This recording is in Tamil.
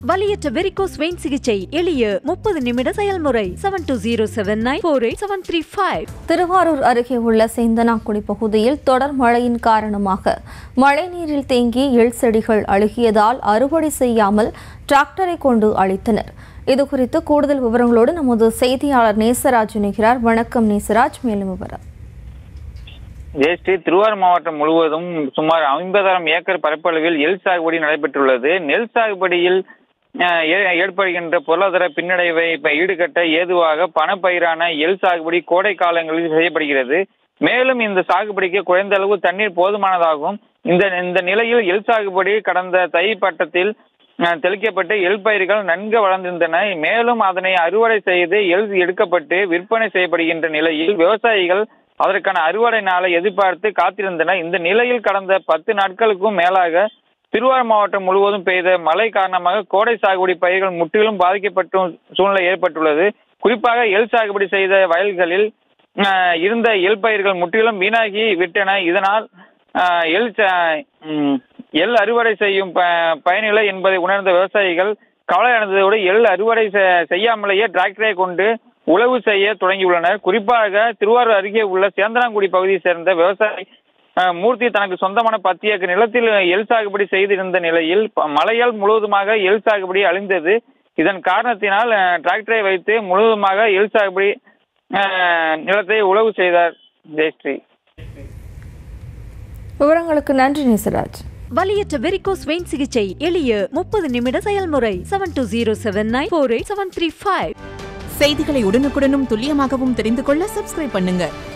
வலியற்ற வெரிகோஸ் வெயின் சிகிச்சை எளிய முப்பது நிமிட செயல்முறை seven two zero seven nine four eight seven three five Thiruvarur அருகே உள்ள சேந்தனாக்குடி பகுதியில் தொடர் மழையின் காரணமாக மழைநீரில் தேங்கி எள் செடிகள் அழுகியதால் அறுவடை செய்யாமல் டிராக்டரை கொண்டு அழித்தனர் இதுகுறித்து கூடுதல் விவரங்களோடு நமது செய்தியாளர் நேசராஜ் இணைகிறார் வணக்கம் நேசராஜ் மேலும் விவரம் ஜெயஸ்ரீ திருவாரூர் மாவட்டம் முழுவதும் சுமார் ஐம்பதாயிரம் ஏக்கர் பரப்பளவில் எள் சாகுபடி நடைபெற்றுள்ளது நெல் சாகுபடியில் அஹ், ஏ- ஏற்படுகின்ற பொருளாதார பின்னடைவை இப்ப ஈடுகட்ட ஏதுவாக பணப்பயிரான எள் சாகுபடி கோடை காலங்களில் செய்யப்படுகிறது மேலும் இந்த சாகுபடிக்கு குறைந்த அளவு தண்ணீர் போதுமானதாகும் இந்த இந்த நிலையில் எள் சாகுபடி கடந்த தை பட்டத்தில் அஹ், தெளிக்கப்பட்டு எள் பயிர்கள் நன்கு வளர்ந்திருந்தன மேலும் அதனை அறுவடை செய்து எள் எடுக்கப்பட்டு விற்பனை செய்யப்படுகின்ற நிலையில் விவசாயிகள் அதற்கான அறுவடை நாளை எதிர்பார்த்து காத்திருந்தனர் இந்த நிலையில் கடந்த பத்து நாட்களுக்கும் மேலாக திருவாரூர் மாவட்டம் முழுவதும் பெய்த மழை காரணமாக கோடை சாகுபடி பயிர்கள் முற்றிலும் பாதிக்கப்பட்ட சூழ்நிலை ஏற்பட்டுள்ளது குறிப்பாக எள் சாகுபடி செய்த வயல்களில் ஆஹ், இருந்த எள் பயிர்கள் முற்றிலும் வீணாகி விட்டன இதனால் ஆஹ், எள் ச- ம், எள் அறுவடை செய்யும் ப- பயனில்லை என்பதை உணர்ந்த விவசாயிகள் கவலையடைந்ததோடு எள் அறுவடை செ- செய்யாமலேயே டிராக்டரை கொண்டு உழவு செய்ய தொடங்கியுள்ளனர் குறிப்பாக திருவாரூர் அருகே உள்ள சேந்தனாங்குடி பகுதியை சேர்ந்த விவசாயி அஹ், மூர்த்தி தனக்கு சொந்தமான பத்து ஏக்கர் நிலத்தில் எள் சாகுபடி செய்திருந்த நிலையில் ப- மழையால் முழுவதுமாக எள் சாகுபடி அழிந்தது இதன் காரணத்தினால் அஹ், டிராக்டரை வைத்து முழுவதுமாக எள் சாகுபடி அஹ், நிலத்தை உழவு செய்தார் ஜெயஸ்ரீ விவரங்களுக்கு நன்றி நேசராஜ் வலியற்ற வெரிகோஸ் வெயின் சிகிச்சை எளிய முப்பது நிமிட செயல்முறை seven two zero seven nine four eight seven three five செய்திகளை உடனுக்குடனும் துல்லியமாகவும் தெரிந்து கொள்ள சப்ஸ்கிரைப் பண்ணுங்க